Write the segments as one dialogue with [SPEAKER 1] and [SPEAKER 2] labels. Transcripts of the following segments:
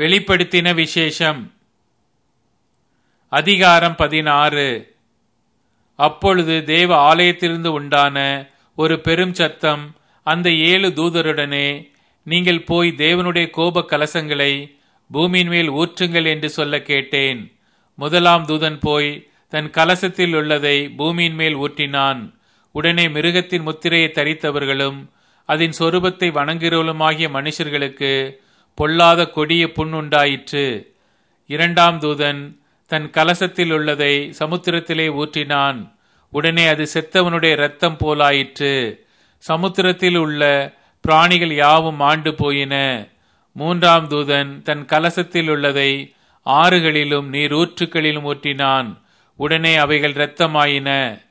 [SPEAKER 1] வெளிப்படுத்தின விசேஷம் அதிகாரம் பதினாறு அப்பொழுது தேவ ஆலயத்திலிருந்து உண்டான ஒரு பெரும் சத்தம் அந்த ஏழு தூதருடனே நீங்கள் போய் தேவனுடைய கோப கலசங்களை பூமியின் மேல் ஊற்றுங்கள் என்று சொல்ல கேட்டேன் முதலாம் தூதன் போய் தன் கலசத்தில் உள்ளதை பூமியின் மேல் ஊற்றினான் உடனே மிருகத்தின் முத்திரையை தரித்தவர்களும் அதன் சொரூபத்தை வணங்குகிறவளுமாகிய மனுஷர்களுக்கு பொல்லாத கொடிய புண் உண்டாயிற்று இரண்டாம் தூதன் தன் கலசத்தில் உள்ளதை சமுத்திரத்திலே ஊற்றினான் உடனே அது செத்தவனுடைய இரத்தம் போலாயிற்று சமுத்திரத்தில் உள்ள பிராணிகள் யாவும் ஆண்டு போயின மூன்றாம் தூதன் தன் கலசத்தில் உள்ளதை ஆறுகளிலும் நீரூற்றுகளிலும் ஊற்றினான் உடனே அவைகள் இரத்தமாயின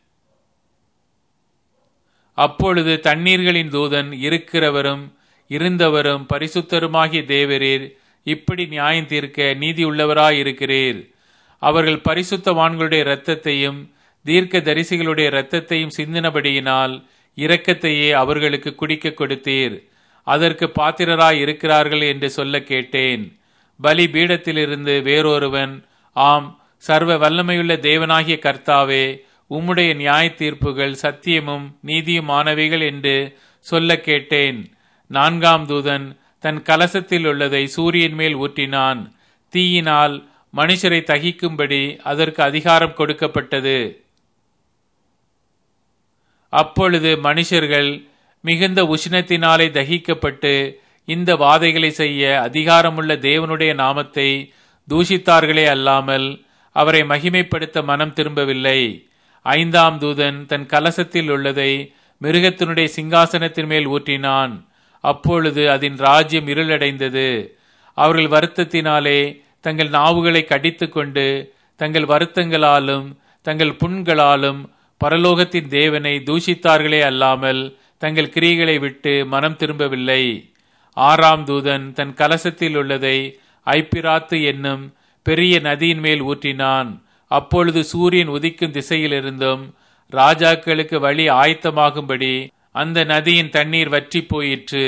[SPEAKER 1] அப்பொழுது தண்ணீர்களின் தூதன் இருக்கிறவரும் இருந்தவரும் பரிசுத்தருமாகிய தேவரீர் இப்படி நியாயம் தீர்க்க நீதி உள்ளவராயிருக்கிறீர் அவர்கள் பரிசுத்தவான்களுடைய இரத்தத்தையும் தீர்க்க தரிசிகளுடைய இரத்தத்தையும் சிந்தினபடியினால் இரக்கத்தையே அவர்களுக்கு குடிக்க கொடுத்தீர் அதற்கு பாத்திரராய் இருக்கிறார்கள் என்று சொல்ல கேட்டேன் பலி பீடத்திலிருந்து வேறொருவன் ஆம் சர்வ வல்லமையுள்ள தேவனாகிய கர்த்தாவே உம்முடைய நியாய தீர்ப்புகள் சத்தியமும் நீதியுமானவைகள் என்று சொல்ல கேட்டேன் நான்காம் தூதன் தன் கலசத்தில் உள்ளதை சூரியன் மேல் ஊற்றினான் தீயினால் மனுஷரை தகிக்கும்படி அதற்கு அதிகாரம் கொடுக்கப்பட்டது அப்பொழுது மனுஷர்கள் மிகுந்த உஷ்ணத்தினாலே தகிக்கப்பட்டு இந்த வாதைகளை செய்ய அதிகாரமுள்ள தேவனுடைய நாமத்தை தூஷித்தார்களே அல்லாமல் அவரை மகிமைப்படுத்த மனம் திரும்பவில்லை ஐந்தாம் தூதன் தன் கலசத்தில் உள்ளதை மிருகத்தினுடைய சிங்காசனத்தின் மேல் ஊற்றினான் அப்பொழுது அதன் ராஜ்யம் இருளடைந்தது அவர்கள் வருத்தத்தினாலே தங்கள் நாவுகளை கடித்து கொண்டு தங்கள் வருத்தங்களாலும் தங்கள் புண்களாலும் பரலோகத்தின் தேவனை தூஷித்தார்களே அல்லாமல் தங்கள் கிரிகளை விட்டு மனம் திரும்பவில்லை ஆறாம் தூதன் தன் கலசத்தில் உள்ளதை ஐப்பிராத்து என்னும் பெரிய நதியின் மேல் ஊற்றினான் அப்பொழுது சூரியன் உதிக்கும் திசையிலிருந்தும் ராஜாக்களுக்கு வழி ஆயத்தமாகும்படி அந்த நதியின் தண்ணீர் வற்றி போயிற்று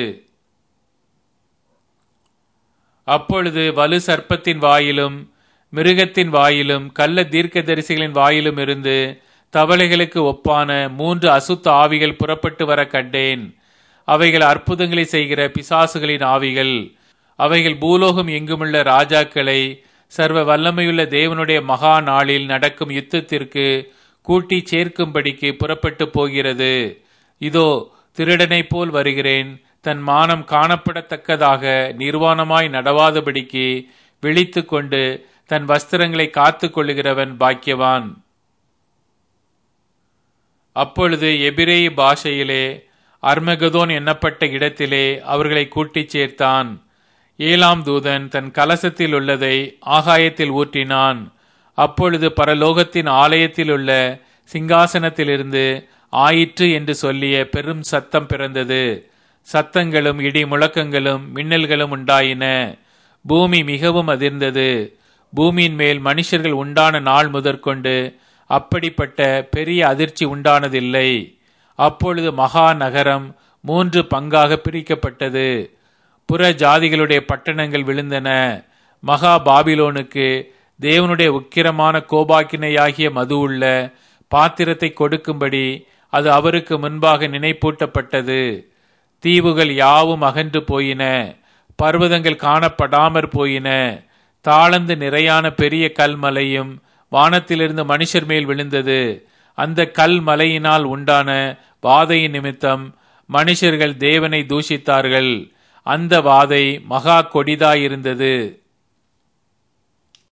[SPEAKER 1] அப்பொழுது வலு சர்ப்பத்தின் வாயிலும் மிருகத்தின் வாயிலும் கள்ள தீர்க்கதரிசிகளின் வாயிலும் இருந்து தவளைகளுக்கு ஒப்பான மூன்று அசுத்த ஆவிகள் புறப்பட்டு வர கண்டேன் அவைகள் அற்புதங்களை செய்கிற பிசாசுகளின் ஆவிகள் அவைகள் பூலோகம் எங்குமுள்ள ராஜாக்களை சர்வ வல்லமையுள்ள தேவனுடைய மகா நாளில் நடக்கும் யுத்தத்திற்கு கூட்டி சேர்க்கும்படிக்கு புறப்பட்டு போகிறது இதோ திருடனைப் போல் வருகிறேன் தன் மானம் காணப்படத்தக்கதாக நிர்வாணமாய் நடவாதபடிக்கு விழித்து கொண்டு தன் வஸ்திரங்களை காத்து கொள்ளுகிறவன் பாக்கியவான் அப்பொழுது எபிரேய பாஷையிலே அர்மகதோன் எண்ணப்பட்ட இடத்திலே அவர்களை கூட்டிச் சேர்த்தான் ஏழாம் தூதன் தன் கலசத்தில் உள்ளதை ஆகாயத்தில் ஊற்றினான் அப்பொழுது பரலோகத்தின் ஆலயத்தில் உள்ள சிங்காசனத்திலிருந்து ஆயிற்று என்று சொல்லிய பெரும் சத்தம் பிறந்தது சத்தங்களும் இடி முழக்கங்களும் மின்னல்களும் உண்டாயின பூமி மிகவும் அதிர்ந்தது பூமியின் மேல் மனுஷர்கள் உண்டான நாள் முதற்கொண்டு அப்படிப்பட்ட பெரிய அதிர்ச்சி உண்டானதில்லை அப்பொழுது மகா நகரம் மூன்று பங்காக பிரிக்கப்பட்டது புற ஜாதிகளுடைய பட்டணங்கள் விழுந்தன மகா பாபிலோனுக்கு தேவனுடைய உக்கிரமான கோபாக்கினையாகிய மது உள்ள பாத்திரத்தை கொடுக்கும்படி அது அவருக்கு முன்பாக நினைப்பூட்டப்பட்டது தீவுகள் யாவும் அகன்று போயின பர்வதங்கள் காணப்படாமற் போயின தாளந்து நிறையான பெரிய கல்மலையும் வானத்திலிருந்து மனுஷர் மேல் விழுந்தது அந்த கல் மலையினால் உண்டான வாதையின் நிமித்தம் மனுஷர்கள் தேவனை தூஷித்தார்கள் அந்த வாதை மகா கொடிதாயிருந்தது